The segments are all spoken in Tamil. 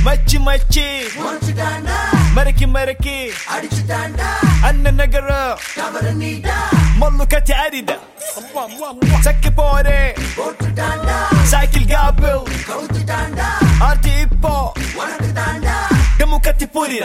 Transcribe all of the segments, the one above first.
மச்சி மச்சி முடிச்சுட்டாண்டா மறக்கி மறக்கி அடிச்சுட்டாண்டா அண்ணன் நகர கவர நீடா மல்லு கட்டி அரித சக்கி போறே போட்டுட்டாண்டா சைக்கிள் காபிள் கவுத்துட்டாண்டா ஆர்டி இப்போ உனக்கு தாண்டா டமு கத்தி புரிற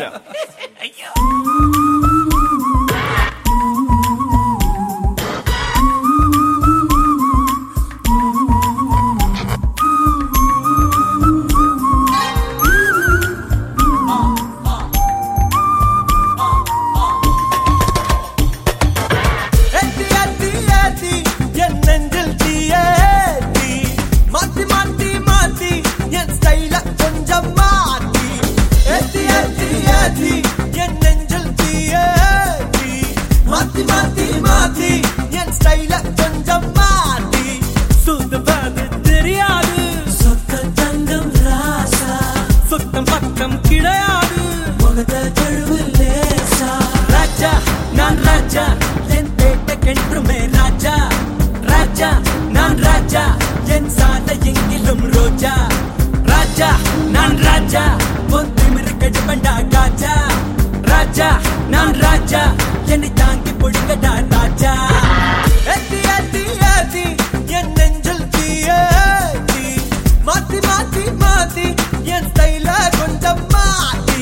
ஏத்தி ஏத்தி ஏத்தி என் நெஞ்சில் தீயேத்தி மாத்தி மாத்தி மாத்தி என் ஸ்டைல கொஞ்சம் மாத்தி ஏத்தி ஏத்தி ஏத்தி என் நெஞ்சில் தீயேத்தி மாத்தி மாத்தி மாத்தி என் ஸ்டைல கொஞ்சம் மாத்தி சுத்தப்பாது தெரியாது சொத்த தங்கம் ராசா சுத்தம் பக்கம் கிடையாது முகத்த கழுவு லேசா ராஜா நான் ராஜா என் பேட்டைக்கென்றுமே ராஜா ராஜா நான் ராஜா என் சாலை எங்கிலும் ரோஜா ராஜா நான் ராஜா பொந்திமிரு கடுபண்டா காஜா ராஜா நான் ராஜா என்னை தாங்கி பொழுங்கடா ராஜா ஏத்தி ஏத்தி ஏத்தி என் நெஞ்சில் தீயேத்தி மாத்தி மாத்தி மாத்தி என் ஸ்டைல கொஞ்சம் மாத்தி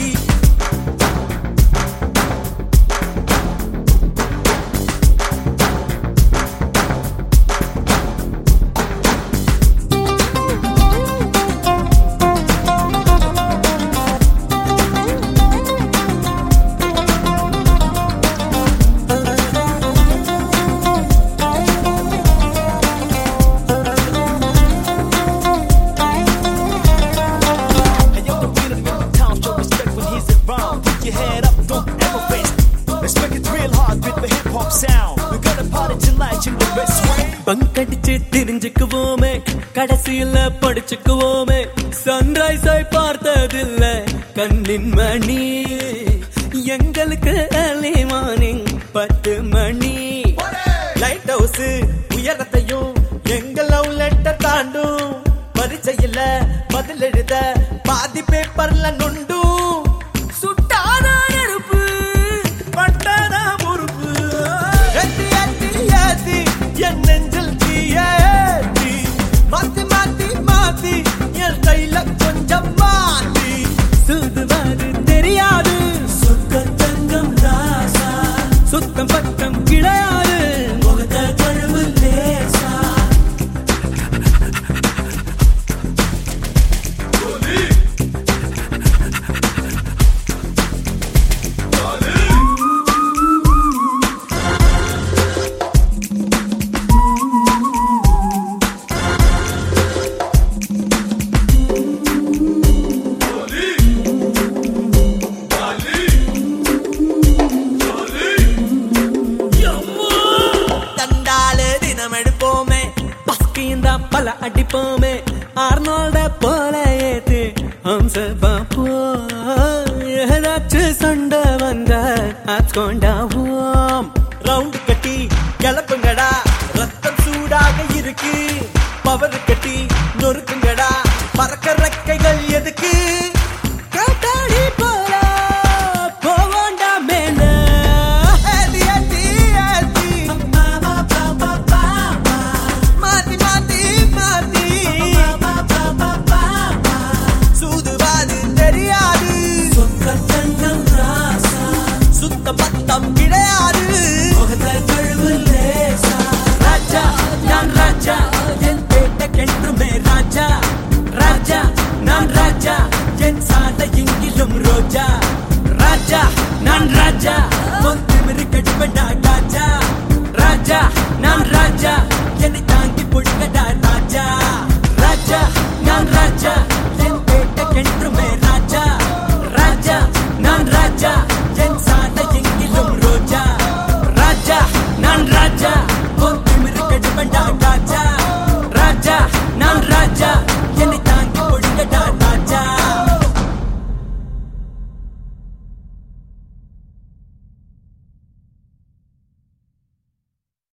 Hey, yo, the real in the town, show respect when he's around. Put your head up, don't ever face. Respect it real hard with the hip hop sound. We got a party tonight in the best way. பங்கடிச்சு தெரிஞ்சுக்குவோமே கடைசியில படிச்சுக்குவோமே சன்ரைஸை பார்த்ததில்ல கண்ணின் மணி எங்களுக்கு early morning பத்து மணி லைட் ஹவுஸ் உயரத்தையும் எங்க லவ் லெட்டர் தாண்டும் பரிச்சையில பதில் எழுத பாதி பேப்பர்ல நொண்டும் சுட்டான நெருப்பு பட்டான பொறுப்பு ஏத்தி ஏத்தி ஏத்தி என் நெஞ்சில் தீயேத்தி மாத்தி மாத்தி மாத்தி என் கையில கொஞ்சம் மாத்தி சுதுவாது தெரியாது சுத்த தங்கம் ராசா சுத்தம் பக்கம் கிடையாது முகத்த கழுவு லேசா தண்டாலு தினம் எடுப்போமே பஸ்கிந்த பல அடிப்போமே ஆர்னால்ட போல ஏத்து ஹம்ச பாப்போ ஏதாச்சும் சண்டை வந்த ஆட்கொண்டாவோம் ரவுண்டு கட்டி கிளப்புங்கடா ரத்தம் சூடாக இருக்கு பவர் கட்டி நொறுக்குங்கடா பறக்க ரெக்கைகள் எதுக்கு காத்தாடி போல போவோண்டா மேல ஏத்தி ஏத்தி ஏத்தி மாத்தி மாத்தி மாத்தி சூதுவாது தெரியாது சுத்த பத்தம் கிடையாது ராஜா நான் ராஜா என் பேட்டைக்கென்றுமே ராஜா ராஜா நான் ராஜா என் சாலை எங்கிலும் ரோஜா ராஜா நான் ராஜா